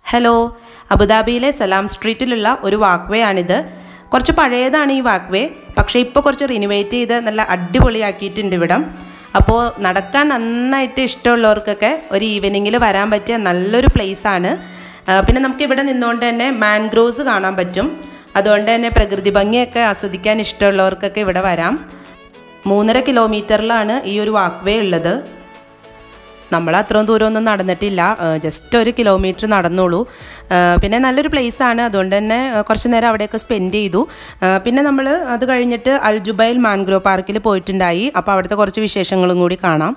hello അബുദാബിയിലെ സലാം സ്ട്രീറ്റിലുള്ള ഒരു വാക്ക് വേ ആണിത് കുറച്ച് പഴയതാണ് ഈ വാക്ക് വേ പക്ഷേ ഇപ്പോൾ കുറച്ച് റിനുവേറ്റ് ചെയ്ത് നല്ല അടിപൊളിയാക്കിയിട്ടുണ്ട് ഇവിടം അപ്പോൾ നടക്കാൻ നന്നായിട്ട് ഇഷ്ടമുള്ളവർക്കൊക്കെ ഒരു ഈവനിങ്ങിൽ വരാൻ പറ്റിയ നല്ലൊരു place ആണ് ആ, പിന്നെ നമുക്ക് ഇവിടെ നിന്നുകൊണ്ട് തന്നെ മാൻഗ്രോവ്സ് കാണാൻ പറ്റും അതുകൊണ്ട് തന്നെ പ്രകൃതി ഭംഗിയൊക്കെ ആസ്വദിക്കാൻ ഇഷ്ടമുള്ളവർക്കൊക്കെ ഇവിടെ വരാം മൂന്നര കിലോമീറ്ററിലാണ് ഈ ഒരു വാക്ക് വേ ഉള്ളത് നമ്മൾ അത്രയും ദൂരമൊന്നും നടന്നിട്ടില്ല ജസ്റ്റ് ഒരു കിലോമീറ്റർ നടന്നോളൂ ആ, പിന്നെ നല്ലൊരു place ആണ് അതുകൊണ്ട് തന്നെ ആ, കുറച്ച് നേരം അവിടെയൊക്കെ സ്പെൻഡ് ചെയ്തു ആ, പിന്നെ നമ്മൾ അത് കഴിഞ്ഞിട്ട് അൽജുബൈൽ മാൻഗ്രോ പാർക്കിൽ പോയിട്ടുണ്ടായി അപ്പോൾ അവിടുത്തെ കുറച്ച് വിശേഷങ്ങളും കൂടി കാണാം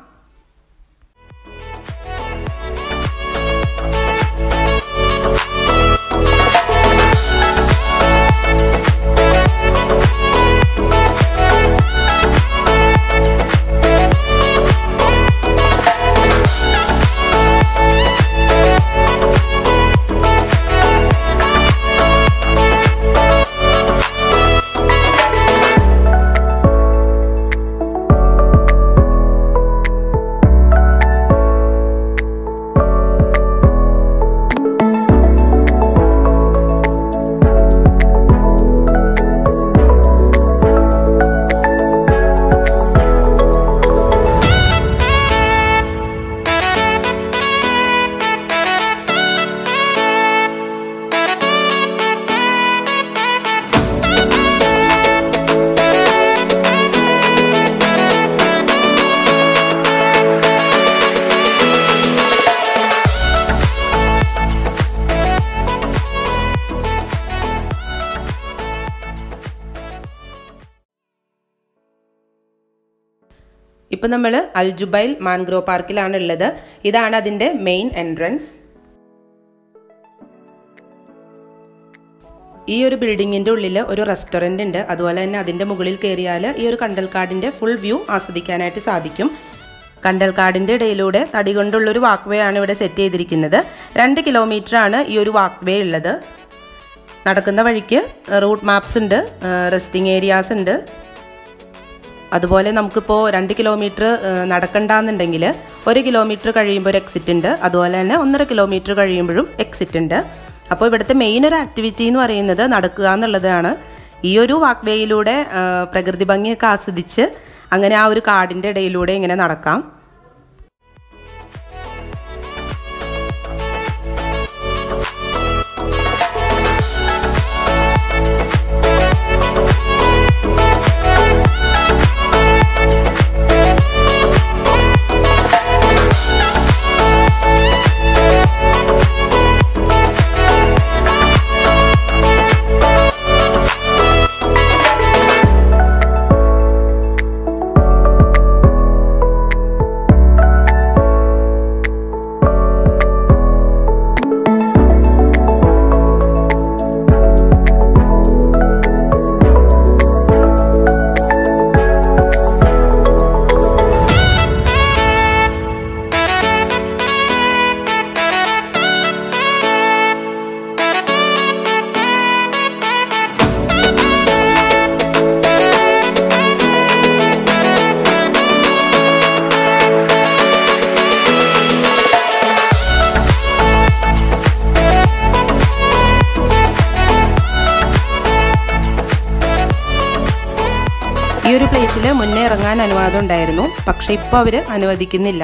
ഇപ്പം നമ്മൾ അൽജുബൈൽ മാൻഗ്രോ പാർക്കിലാണ് ഉള്ളത് ഇതാണ് അതിൻ്റെ മെയിൻ എൻട്രൻസ് ഈ ഒരു ബിൽഡിങ്ങിൻ്റെ ഉള്ളിൽ ഒരു റെസ്റ്റോറൻ്റ് ഉണ്ട് അതുപോലെ തന്നെ അതിൻ്റെ മുകളിൽ കയറിയാൽ ഈ ഒരു കണ്ടൽക്കാടിൻ്റെ ഫുൾ വ്യൂ ആസ്വദിക്കാനായിട്ട് സാധിക്കും കണ്ടൽക്കാടിൻ്റെ ഇടയിലൂടെ തടി കൊണ്ടുള്ളൊരു വാക്ക് വേ ആണ് ഇവിടെ സെറ്റ് ചെയ്തിരിക്കുന്നത് രണ്ട് കിലോമീറ്റർ ആണ് ഈ ഒരു വാക്ക് വേ ഉള്ളത് നടക്കുന്ന വഴിക്ക് റൂട്ട് മാപ്സ് ഉണ്ട് റെസ്റ്റിംഗ് ഏരിയാസ് ഉണ്ട് അതുപോലെ നമുക്കിപ്പോൾ രണ്ട് കിലോമീറ്റർ നടക്കണ്ടെന്നുണ്ടെങ്കിൽ ഒരു കിലോമീറ്റർ കഴിയുമ്പോൾ ഒരു എക്സിറ്റ് ഉണ്ട് അതുപോലെ തന്നെ ഒന്നര കിലോമീറ്റർ കഴിയുമ്പോഴും എക്സിറ്റ് ഉണ്ട് അപ്പോൾ ഇവിടുത്തെ മെയിൻ ഒരു ആക്ടിവിറ്റി എന്ന് പറയുന്നത് നടക്കുക എന്നുള്ളതാണ് ഈ ഒരു വാക്ക് വേയിലൂടെ പ്രകൃതി ഭംഗിയൊക്കെ ആസ്വദിച്ച് അങ്ങനെ ആ ഒരു കാടിൻ്റെ ഇടയിലൂടെ ഇങ്ങനെ നടക്കാം ഈ ഒരു പ്ലേസിൽ മുന്നേ ഇറങ്ങാൻ അനുവാദം ഉണ്ടായിരുന്നു പക്ഷെ ഇപ്പോൾ അവർ അനുവദിക്കുന്നില്ല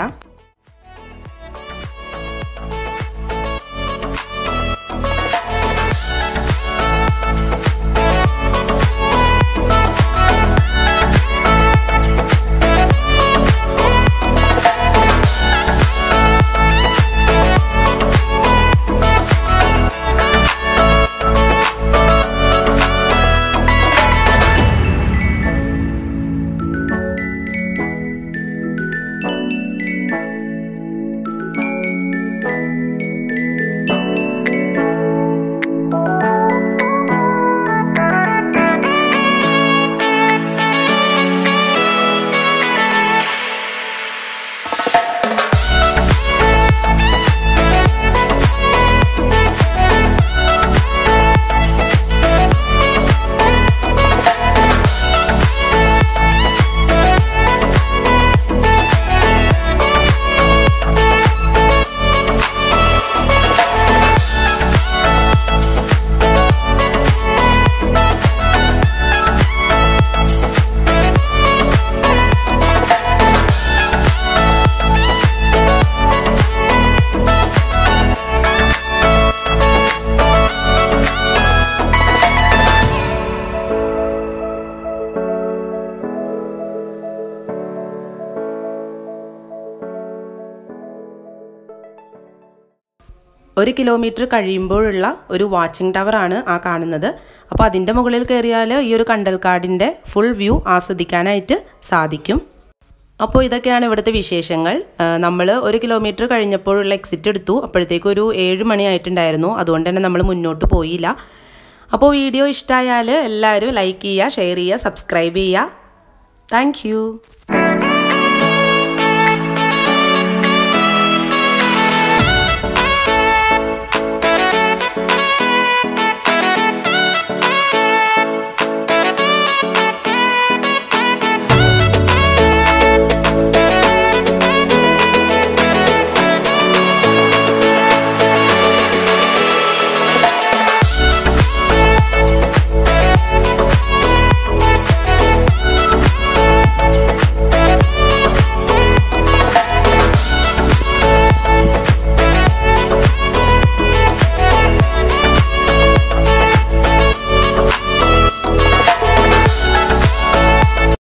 ഒരു കിലോമീറ്റർ കഴിയുമ്പോഴുള്ള ഒരു വാച്ചിങ് ടവറാണ് ആ കാണുന്നത് അപ്പോൾ അതിൻ്റെ മുകളിൽ കയറിയാൽ ഈ ഒരു കണ്ടൽക്കാടിൻ്റെ ഫുൾ വ്യൂ ആസ്വദിക്കാനായിട്ട് സാധിക്കും അപ്പോൾ ഇതൊക്കെയാണ് ഇവിടുത്തെ വിശേഷങ്ങൾ നമ്മൾ ഒരു കിലോമീറ്റർ കഴിഞ്ഞപ്പോഴുള്ള എക്സിറ്റ് എടുത്തു അപ്പോഴത്തേക്കും ഒരു ഏഴ് മണിയായിട്ടുണ്ടായിരുന്നു അതുകൊണ്ട് തന്നെ നമ്മൾ മുന്നോട്ട് പോയില്ല അപ്പോൾ വീഡിയോ ഇഷ്ടമായാൽ എല്ലാവരും ലൈക്ക് ചെയ്യുക ഷെയർ ചെയ്യുക സബ്സ്ക്രൈബ് ചെയ്യുക താങ്ക്